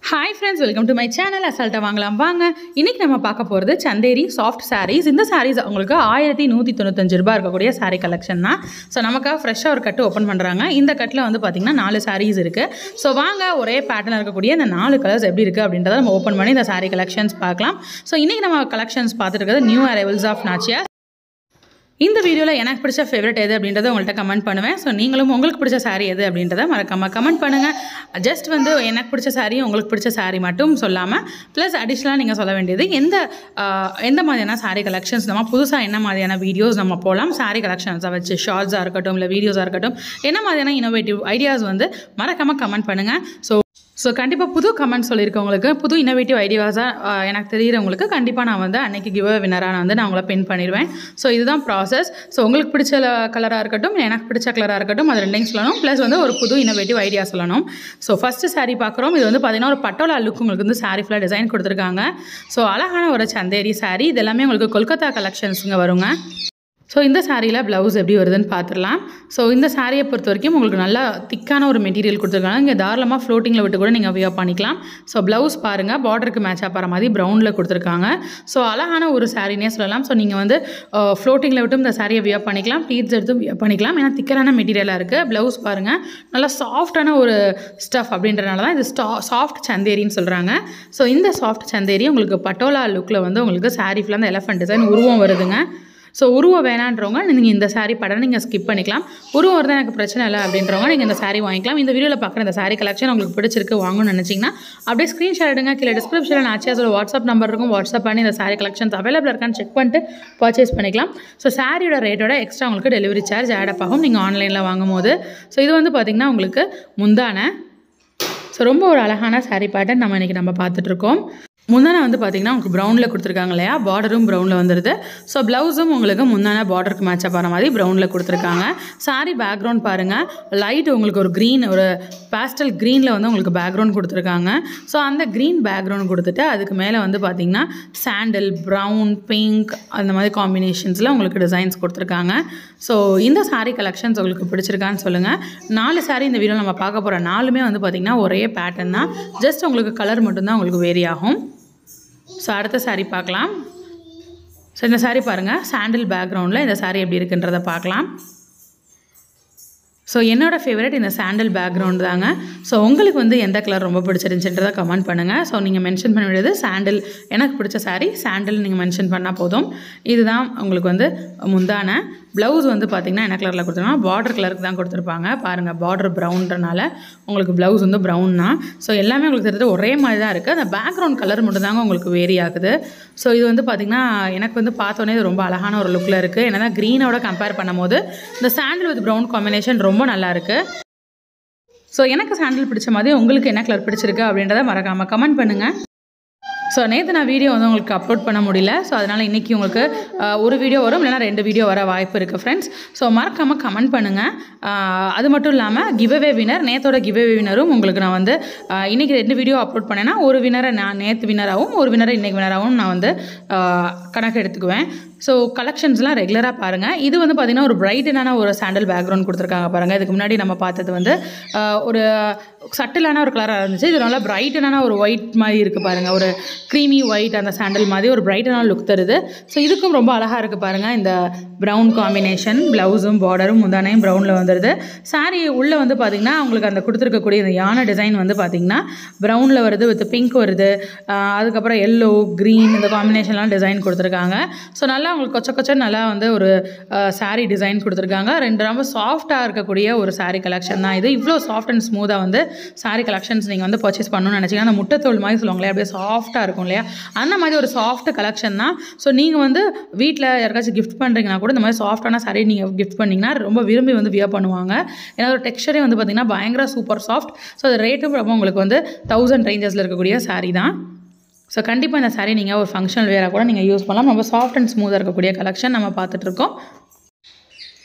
Hi friends welcome to my channel அசால்ட்டாக வாங்கலாம் வாங்க இன்றைக்கி நம்ம பார்க்க போகிறது சந்தேரி சாஃப்ட் sarees இந்த sarees உங்களுக்கு ஆயிரத்தி நூற்றி தொண்ணூத்தஞ்சு ரூபாய் இருக்கக்கூடிய saree கலெக்ஷன் தான் ஸோ நமக்காக ஃப்ரெஷ்ஷாக ஒரு கட்டு ஓப்பன் பண்ணுறாங்க இந்த கட்டில் வந்து பார்த்திங்கன்னா நாலு sarees இருக்குது ஸோ வாங்க ஒரே பேட்டர்ன் இருக்கக்கூடிய இந்த நாலு கலர்ஸ் எப்படி இருக்குது அப்படின்றத நம்ம ஓப்பன் பண்ணி இந்த saree கலெக்ஷன்ஸ் பார்க்கலாம் ஸோ இன்றைக்கி நம்ம கலெக்ஷன்ஸ் பார்த்துட்டு இருக்கிறது நியூ அரைவல்ஸ் ஆஃப் நாச்சியா இந்த வீடியோவில் எனக்கு பிடிச்ச ஃபேவரட் எது அப்படின்றத உங்கள்கிட்ட கமெண்ட் பண்ணுவேன் ஸோ நீங்களும் உங்களுக்கு பிடிச்ச saree எது அப்படின்றத மறக்காமல் கமெண்ட் பண்ணுங்கள் ஜஸ்ட் வந்து எனக்கு பிடிச்ச saree உங்களுக்கு பிடிச்ச saree மட்டும் சொல்லாமல் ப்ளஸ் அடிஷ்னலாக நீங்கள் சொல்ல வேண்டியது எந்த ஆஹ், எந்த மாதிரியான saree கலெக்ஷன்ஸ் நம்ம புதுசாக என்ன மாதிரியான வீடியோஸ் நம்ம போகலாம் saree கலெக்ஷன்ஸை வச்சு ஷார்ட்ஸாக இருக்கட்டும் இல்லை வீடியோஸாக இருக்கட்டும் என்ன மாதிரியான இனோவேட்டிவ் ஐடியாஸ் வந்து மறக்காமல் கமெண்ட் பண்ணுங்கள் ஸோ ஸோ கண்டிப்பாக புது கமெண்ட் சொல்லியிருக்கவங்களுக்கு புது இன்னோவேட்டிவ் ஐடியாஸாக எனக்கு தெரியிறவங்களுக்கு கண்டிப்பாக நான் வந்து அன்னைக்கு கிவ் வினராக நான் வந்து நான் உங்களை பின் பண்ணிடுவேன் ஸோ இதுதான் ப்ராசஸ் ஸோ உங்களுக்கு பிடிச்ச கலராக இருக்கட்டும் எனக்கு பிடிச்ச கலராக இருக்கட்டும் அது ரெண்டையும் சொல்லணும் ப்ளஸ் வந்து ஒரு புது இன்னோவேட்டிவ் ஐடியா சொல்லணும் ஸோ ஃபஸ்ட்டு saree பார்க்குறோம் இது வந்து பார்த்தீங்கன்னா ஒரு பட்டோலா லுக் உங்களுக்கு வந்து saree ஃபுல்லாக டிசைன் கொடுத்துருக்காங்க ஸோ அழகான ஒரு சந்தேரி saree இது எல்லாமே உங்களுக்கு கொல்கத்தா கலெக்ஷன்ஸுங்க வருங்க ஸோ இந்த சாரியில் ப்ளவுஸ் எப்படி வருதுன்னு பார்த்துடலாம் ஸோ இந்த சாரியை பொறுத்த வரைக்கும் உங்களுக்கு நல்லா திக்கான ஒரு மெட்டீரியல் கொடுத்துருக்காங்க இங்கே தாராளமாக ஃப்ளோட்டிங்கில் விட்டு கூட நீங்கள் வியர் பண்ணிக்கலாம் ஸோ ப்ளவுஸ் பாருங்கள் பார்டருக்கு மேட்ச் ஆகிற மாதிரி ப்ரௌனில் கொடுத்துருக்காங்க ஸோ அழகான ஒரு சாரினே சொல்லலாம் ஸோ நீங்கள் வந்து ஃப்ளோட்டிங்கில் விட்டும் இந்த சாரியை வியர் பண்ணிக்கலாம் ப்ளீட்ஸ் எடுத்தும் வியர் பண்ணிக்கலாம் ஏன்னா திக்கரான மெட்டீரியலாக இருக்குது ப்ளவுஸ் பாருங்கள் நல்லா சாஃப்டான ஒரு ஸ்டஃப் அப்படின்றனால தான் இது ஸ்டா சாஃப்ட் சந்தேரின்னு சொல்கிறாங்க ஸோ இந்த சாஃப்ட் சந்தேரி உங்களுக்கு பட்டோலா லுக்கில் வந்து உங்களுக்கு சாரி ஃபுல்லாக அந்த எலஃபண்ட் டிசைன் உருவம் வருதுங்க ஸோ உருவம் வேணான்றவங்க நீங்கள் இந்த saree படம் நீங்கள் ஸ்கிப் பண்ணிக்கலாம் உருவம் வருது எனக்கு பிரச்சனை இல்லை அப்படின்றவங்க நீங்கள் இந்த saree வாங்கிக்கலாம் இந்த வீடியோவில் பார்க்குற இந்த saree கலெக்ஷன் உங்களுக்கு பிடிச்சிருக்கு வாங்கணும்னு நினச்சிங்கன்னா அப்படியே ஸ்க்ரீன்ஷாட் எடுங்க கீழே டிஸ்கிரிப்ஷனில் நாச்சியாஸோட வாட்ஸ்அப் நம்பர் இருக்கும் வாட்ஸ்அப் பண்ணி இந்த saree கலெக்ஷன்ஸ் அவைலபிள் இருக்கான்னு செக் பண்ணிட்டு பர்ச்சேஸ் பண்ணிக்கலாம் ஸோ சாரியோட ரேட்டோட எக்ஸ்ட்ரா உங்களுக்கு டெலிவரி சார்ஜ் ஆட் அப் ஆகும் நீங்கள் ஆன்லைனில் வாங்கும் போது ஸோ இது வந்து பார்த்திங்கன்னா உங்களுக்கு முந்தான ஸோ ரொம்ப ஒரு அழகான saree பேட்டர்ன் நம்ம இன்றைக்கி நம்ம பார்த்துட்ருக்கோம் முந்தானை வந்து பார்த்திங்கன்னா உங்களுக்கு ப்ரௌனில் கொடுத்துருக்காங்க இல்லையா பார்டரும் ப்ரௌனில் வந்துடுது ஸோ ப்ளவுஸும் உங்களுக்கு முந்தான பார்டருக்கு மேட்ச் ஆகிற மாதிரி ப்ரௌனில் கொடுத்துருக்காங்க saree பேக்ரவுண்ட் பாருங்கள் லைட் உங்களுக்கு ஒரு க்ரீன் ஒரு பேஸ்டல் க்ரீனில் வந்து உங்களுக்கு பேக்ரவுண்ட் கொடுத்துருக்காங்க ஸோ அந்த க்ரீன் பேக்ரவுண்ட் கொடுத்துட்டு அதுக்கு மேலே வந்து பார்த்திங்கன்னா சாண்டல் ப்ரௌன் பிங்க் அந்த மாதிரி காம்பினேஷன்ஸில் உங்களுக்கு டிசைன்ஸ் கொடுத்துருக்காங்க ஸோ இந்த saree கலெக்ஷன்ஸ் உங்களுக்கு பிடிச்சிருக்கான்னு சொல்லுங்கள் நாலு saree இந்த வீடியோ நம்ம பார்க்க போகிற நாலுமே வந்து பார்த்திங்கன்னா ஒரே பேட்டர்ன் தான் ஜஸ்ட் உங்களுக்கு கலர் மட்டும்தான் உங்களுக்கு வேரி ஆகும் ஸோ அடுத்த saree பார்க்கலாம் ஸோ இந்த saree பாருங்கள் சாண்டில் பேக்ரவுண்டில் இந்த saree எப்படி இருக்குன்றதை பார்க்கலாம் ஸோ என்னோடய ஃபேவரட் இந்த சாண்டல் பேக்ரவுண்ட் தாங்க ஸோ உங்களுக்கு வந்து எந்த கலர் ரொம்ப பிடிச்சிருந்துச்சுன்றதை கமெண்ட் பண்ணுங்கள் ஸோ நீங்கள் மென்ஷன் பண்ண வேண்டியது சாண்டில் எனக்கு பிடிச்ச saree சாண்டில் நீங்கள் மென்ஷன் பண்ணால் போதும் இதுதான் உங்களுக்கு வந்து முந்தான ப்ளவுஸ் வந்து பார்த்திங்கன்னா என்ன கலரில் கொடுத்துருக்காங்க பார்டர் கலருக்கு தான் கொடுத்துருப்பாங்க பாருங்கள் பார்டர் ப்ரௌன்றனால உங்களுக்கு ப்ளவுஸ் வந்து ப்ரௌன் தான் ஸோ எல்லாமே உங்களுக்கு தெரிஞ்சது ஒரே மாதிரி தான் இருக்குது அந்த பேக்ரவுண்ட் கலர் மட்டும்தாங்க உங்களுக்கு வேரி ஆகுது ஸோ இது வந்து பார்த்திங்கன்னா எனக்கு வந்து பார்த்தோன்னே இது ரொம்ப அழகான ஒரு லுக்கில் இருக்குது ஏன்னா க்ரீனோட கம்பேர் பண்ணும்போது இந்த சாண்டில் வித் ப்ரௌன் காம்பினேஷன் ரொம்ப நல்லா இருக்குது ஸோ எனக்கு சாண்டில் பிடிச்ச மாதிரி உங்களுக்கு என்ன கலர் பிடிச்சிருக்கு அப்படின்றத மறக்காமல் கமெண்ட் பண்ணுங்கள் ஸோ நேற்று நான் வீடியோ வந்து உங்களுக்கு அப்லோட் பண்ண முடியல ஸோ அதனால் இன்றைக்கி உங்களுக்கு ஆஹ், ஒரு வீடியோ வரும் இல்லைனா ரெண்டு வீடியோ வர வாய்ப்பு இருக்குது ஃப்ரெண்ட்ஸ் ஸோ மறக்காமல் கமெண்ட் பண்ணுங்கள் ஆஹ், அது மட்டும் இல்லாமல் கிவ்அவே வினர் நேத்தோட கிவ்அவே வினரும் உங்களுக்கு நான் வந்து ஆஹ், இன்னைக்கு ரெண்டு வீடியோ அப்லோட் பண்ணேன்னா ஒரு வினரை நான் நேற்று வினராகவும் ஒரு வினரை இன்றைக்கி வினராகவும் நான் வந்து ஆஹ், கணக்கு எடுத்துக்குவேன் ஸோ கலெக்ஷன்ஸ்லாம் ரெகுலராக பாருங்கள் இது வந்து பார்த்திங்கன்னா ஒரு பிரைட்டனான ஒரு சாண்டல் பேக்ரவுண்ட் கொடுத்துருக்காங்க பாருங்கள் இதுக்கு முன்னாடி நம்ம பார்த்தது வந்து ஆஹ், ஒரு சட்டிலான ஒரு கலராக இருந்துச்சு இது நல்லா பிரைட்டனான ஒரு ஒயிட் மாதிரி இருக்குது பாருங்கள் ஒரு க்ரீமி ஒயிட் அந்த சாண்டல் மாதிரி ஒரு பிரைட்டனான லுக் தருது ஸோ இதுக்கும் ரொம்ப அழகாக இருக்குது பாருங்கள் இந்த ப்ரௌன் காம்பினேஷன் ப்ளவுஸும் பார்டரும் முந்தானையும் ப்ரௌனில் வந்துடுது saree உள்ளே வந்து பார்த்திங்கன்னா உங்களுக்கு அந்த கொடுத்துருக்கக்கூடிய இந்த யானை டிசைன் வந்து பார்த்திங்கன்னா ப்ரௌனில் வருது வித் பிங்க் வருது ஆஹ் அதுக்கப்புறம் எல்லோ க்ரீன் இந்த காம்பினேஷன்லாம் டிசைன் கொடுத்துருக்காங்க ஸோ நல்லா உங்களுக்கு கொச்ச கொச்ச நல்லா வந்து ஒரு saree டிசைன் கொடுத்துருக்காங்க ரெண்டு ரொம்ப சாஃப்டாக இருக்கக்கூடிய ஒரு saree கலெக்ஷன் தான் இது இவ்வளோ சாஃப்ட் அண்ட் ஸ்மூத்தாக வந்து saree கலெக்ஷன்ஸ் நீங்கள் வந்து பர்ச்சேஸ் பண்ணணும்னு நினச்சிங்கன்னா அந்த முட்டைத்தோல் மாதிரி சொல்லுவாங்களே அப்படியே சாஃப்டாக இருக்கும் இல்லையா அந்த மாதிரி ஒரு சாஃப்ட் கலெக்ஷன் தான் ஸோ நீங்கள் வந்து வீட்டில் யாருக்காச்சும் கிஃப்ட் பண்ணுறீங்கன்னா கூட இந்த மாதிரி சாஃப்டான saree நீங்கள் கிஃப்ட் பண்ணிங்கன்னா ரொம்ப விரும்பி வந்து வியர் பண்ணுவாங்க ஏன்னா ஒரு டெக்ஸ்டரே வந்து பார்த்திங்கன்னா பயங்கர சூப்பர் சாஃப்ட் ஸோ அது ரேட்டும் ரொம்ப உங்களுக்கு வந்து தௌசண்ட் ரேஞ்சஸில் இருக்கக்கூடிய saree தான் ஸோ கண்டிப்பாக இந்த saree நீங்கள் ஒரு ஃபங்க்ஷனல் வேராக கூட நீங்கள் யூஸ் பண்ணலாம் ரொம்ப சாஃப்ட் அண்ட் ஸ்மூத்தாக இருக்கக்கூடிய கலெக்ஷன் நம்ம பார்த்துட்ருக்கோம்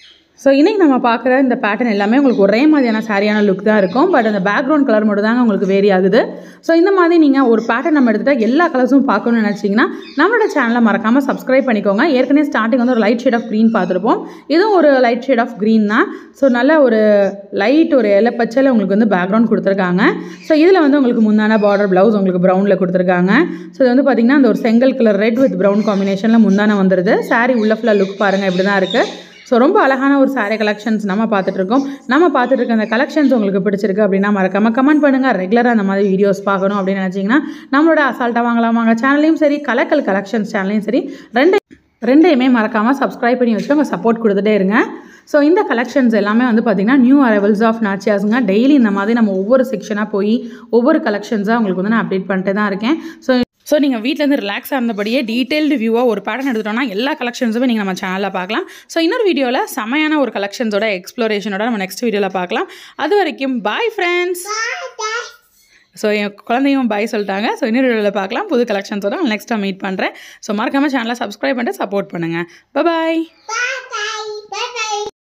ஸோ இன்றைக்கி நம்ம பார்க்குற இந்த பேட்டர்ன் எல்லாமே உங்களுக்கு ஒரே மாதிரியான சாரியான லுக் தான் இருக்கும் பட் அந்த பேக்ரவுண்ட் கலர் மட்டும் தாங்க உங்களுக்கு வேரி ஆகுது ஸோ இந்த மாதிரி நீங்கள் ஒரு பேட்டர்ன் நம்ம எடுத்துகிட்டா எல்லா கலர்ஸும் பார்க்கணும்னு நினச்சிங்கன்னா நம்மளோட சேனலை மறக்காமல் சப்ஸ்கிரைப் பண்ணிக்கோங்க ஏற்கனவே ஸ்டார்டிங் வந்து ஒரு லைட் ஷேட் ஆஃப் க்ரீன் பார்த்துருப்போம் இதுவும் ஒரு லைட் ஷேட் ஆஃப் க்ரீன் தான் ஸோ நல்ல ஒரு லைட் ஒரு இலை பச்சையில் உங்களுக்கு வந்து பேக்ரவுண்ட் கொடுத்துருக்காங்க ஸோ இதில் வந்து உங்களுக்கு முந்தான பார்டர் ப்ளவுஸ் உங்களுக்கு ப்ரௌனில் கொடுத்துருக்காங்க ஸோ இது வந்து பார்த்திங்கன்னா அந்த ஒரு செங்கல் கலர் ரெட் வித் ப்ரௌன் காம்பினேஷனில் முந்தான வந்துடுது சாரி உள்ள ஃபுல்லாக லுக் பாருங்கள் இப்படி தான் இருக்குது ஸோ ரொம்ப அழகான ஒரு சாரீ கலெக்ஷன்ஸ் நம்ம பார்த்துட்டு இருக்கோம் நம்ம பார்த்துட்டு இருக்க அந்த கலெக்ஷன்ஸ் உங்களுக்கு பிடிச்சிருக்கு அப்படின்னா மறக்காம கமெண்ட் பண்ணுங்கள் ரெகுலராக அந்த மாதிரி வீடியோஸ் பார்க்கணும் அப்படின்னு நினச்சிங்கன்னா நம்மளோட அசால்ட்டாக வாங்கலாம் வாங்க சேனலையும் சரி கலக்கல் கலெக்ஷன்ஸ் சேனலையும் சரி ரெண்டு ரெண்டையுமே மறக்காமல் சப்ஸ்கிரைப் பண்ணி வச்சு உங்கள் சப்போர்ட் கொடுத்துட்டே இருங்க ஸோ இந்த கலெக்ஷன்ஸ் எல்லாமே வந்து பார்த்திங்கன்னா நியூ அரைவல்ஸ் ஆஃப் நாச்சியாஸுங்க டெய்லி இந்த மாதிரி நம்ம ஒவ்வொரு செக்ஷனாக போய் ஒவ்வொரு கலெக்ஷன்ஸாக உங்களுக்கு வந்து நான் அப்டேட் பண்ணிட்டு தான் இருக்கேன் ஸோ ஸோ நீங்கள் வீட்டிலேருந்து ரிலாக்ஸாக இருந்தபடியே டீட்டெயில்டு வியூவாக ஒரு பேட்டர்ன் எடுத்துட்டோம்னா எல்லா கலெக்ஷன்ஸுமே நீங்கள் நம்ம சேனலில் பார்க்கலாம் ஸோ இன்னொரு வீடியோவில் செமையான ஒரு கலெக்ஷன்ஸோட எக்ஸ்ப்ளோரேஷனோட நம்ம நெக்ஸ்ட் வீடியோவில் பார்க்கலாம் அது வரைக்கும் பாய் ஃப்ரெண்ட்ஸ் ஸோ என் குழந்தையும் பாய் சொல்லிட்டாங்க ஸோ இன்னொரு வீடியோவில் பார்க்கலாம் புது கலெக்ஷன்ஸோட நெக்ஸ்ட் டைம் மீட் பண்ணுறேன் ஸோ மறக்காமல் சேனலை சப்ஸ்கிரைப் பண்ணிட்டு சப்போர்ட் பண்ணுங்கள் பாய் Bye bye. Bye bye.